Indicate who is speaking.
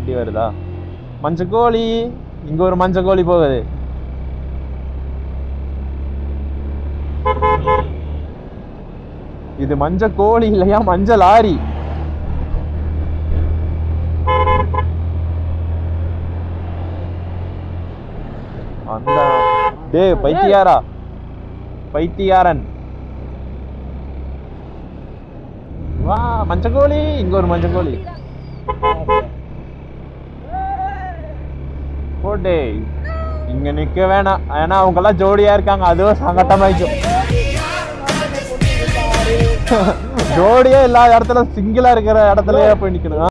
Speaker 1: வண்டி வருதா மஞ்சள் கோழி இங்க ஒரு மஞ்சள் கோழி போகுது இது மஞ்சள் கோழி இல்லையா மஞ்சள் லாரி அந்த டேய் பைத்தியாரா பைத்தியாரன் வா மஞ்சள் கோழி இங்க ஒரு மஞ்சள் கோழி போட்டே இங்க நிக்க வேணாம் ஏன்னா அவங்க எல்லாம் ஜோடியா இருக்காங்க அதுவும் சங்கட்டமாயிக்கும் ஜோடியே இல்லாத இடத்துல சிங்கிளா இருக்கிற இடத்துலயே போய் நிக்கணும்